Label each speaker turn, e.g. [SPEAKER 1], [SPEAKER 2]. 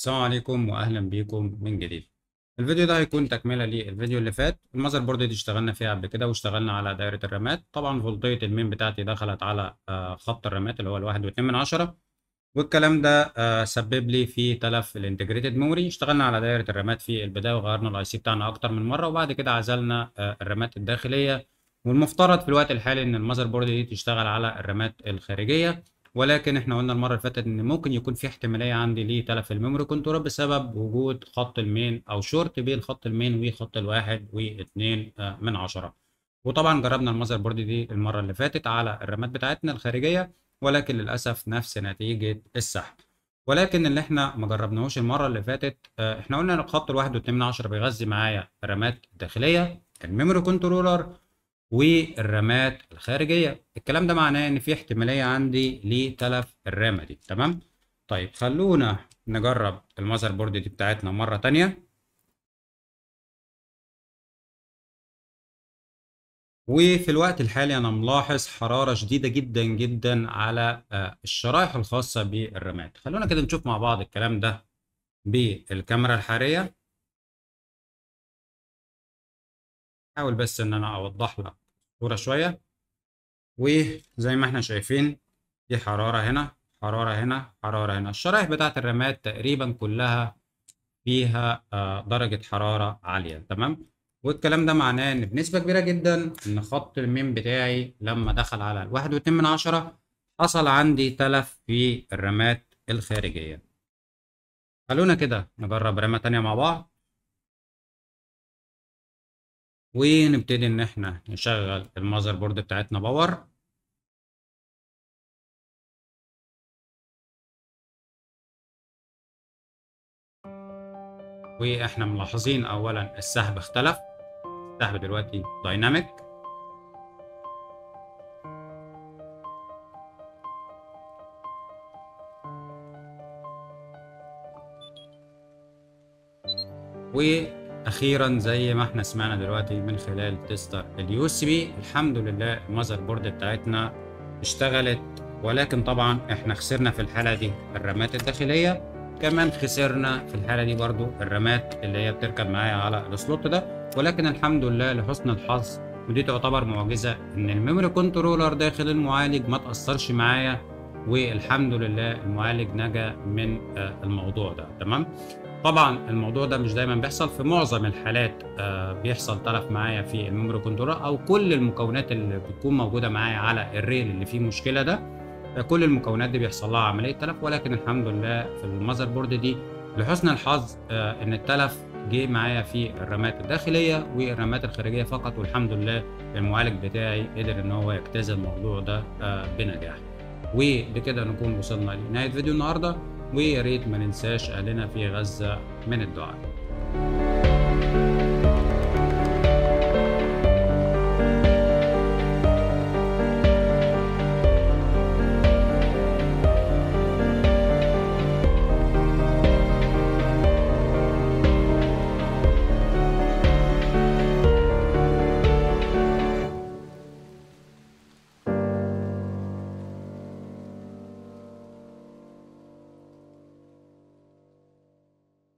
[SPEAKER 1] السلام عليكم واهلا بيكم من جديد الفيديو ده هيكون تكمله للفيديو اللي فات المذر بورد دي اشتغلنا فيها قبل كده واشتغلنا على دايره الرامات طبعا فولتيه المين بتاعتي دخلت على آه، خط الرامات اللي هو الواحد واتنين من عشرة والكلام ده آه، سبب لي في تلف الانتجريتد ميموري اشتغلنا على دايره الرامات في البدايه وغيرنا الاي سي بتاعنا اكتر من مره وبعد كده عزلنا آه، الرامات الداخليه والمفترض في الوقت الحالي ان المذر بورد دي تشتغل على الرامات الخارجيه ولكن احنا قلنا المره اللي فاتت ان ممكن يكون في احتماليه عندي لتلف الميموري كنترول بسبب وجود خط المين او شورت بين خط المين وخط الواحد واثنين آه، من عشرة وطبعا جربنا المذر بورد دي المره اللي فاتت على الرامات بتاعتنا الخارجيه ولكن للاسف نفس نتيجه السحب ولكن اللي احنا ما جربناهوش المره اللي فاتت آه، احنا قلنا ان الخط الواحد واتنين من عشرة بيغذي معايا الرامات الداخليه الميموري كنترولر والرامات الخارجيه الكلام ده معناه ان في احتماليه عندي لتلف الرامه دي تمام طيب خلونا نجرب المذر بورد دي بتاعتنا مره تانية وفي الوقت الحالي انا ملاحظ حراره شديده جدا جدا على آه، الشرائح الخاصه بالرامات خلونا كده نشوف مع بعض الكلام ده بالكاميرا الحراريه حاول بس ان انا اوضح لك الصوره شويه وزي ما احنا شايفين في حراره هنا حراره هنا حراره هنا الشرائح بتاعت الرامات تقريبا كلها فيها آه، درجه حراره عاليه تمام والكلام ده معناه ان بنسبه كبيره جدا ان خط المين بتاعي لما دخل على الواحد واتنين من عشرة حصل عندي تلف في الرامات الخارجيه خلونا كده نجرب رامه تانية مع بعض ونبتدي ان احنا نشغل المذر بورد بتاعتنا باور واحنا ملاحظين اولا السحب اختلف السحب دلوقتي دايناميك واخيرا زي ما احنا سمعنا دلوقتي من خلال تيستر اليو اس بي الحمد لله المذر بورد بتاعتنا اشتغلت ولكن طبعا احنا خسرنا في الحاله دي الرامات الداخليه كمان خسرنا في الحاله دي برضو الرامات اللي هي بتركب معايا على السلوت ده ولكن الحمد لله لحسن الحظ ودي تعتبر معجزه ان الميموري كنترولر داخل المعالج ما تاثرش معايا والحمد لله المعالج نجا من آه، الموضوع ده تمام طبعا الموضوع ده مش دايما بيحصل في معظم الحالات آه، بيحصل تلف معايا في الميموري كنترولر او كل المكونات اللي بتكون موجوده معايا على الريل اللي فيه مشكله ده آه، كل المكونات دي بيحصل لها عمليه تلف ولكن الحمد لله في المذر بورد دي لحسن الحظ آه، ان التلف جه معايا في الرامات الداخليه والرامات الخارجيه فقط والحمد لله المعالج بتاعي قدر ان هو يجتاز الموضوع ده آه، بنجاح وبكده نكون وصلنا لنهايه فيديو النهارده ويا ريت ما ننساش اهلنا في غزه من الدعاء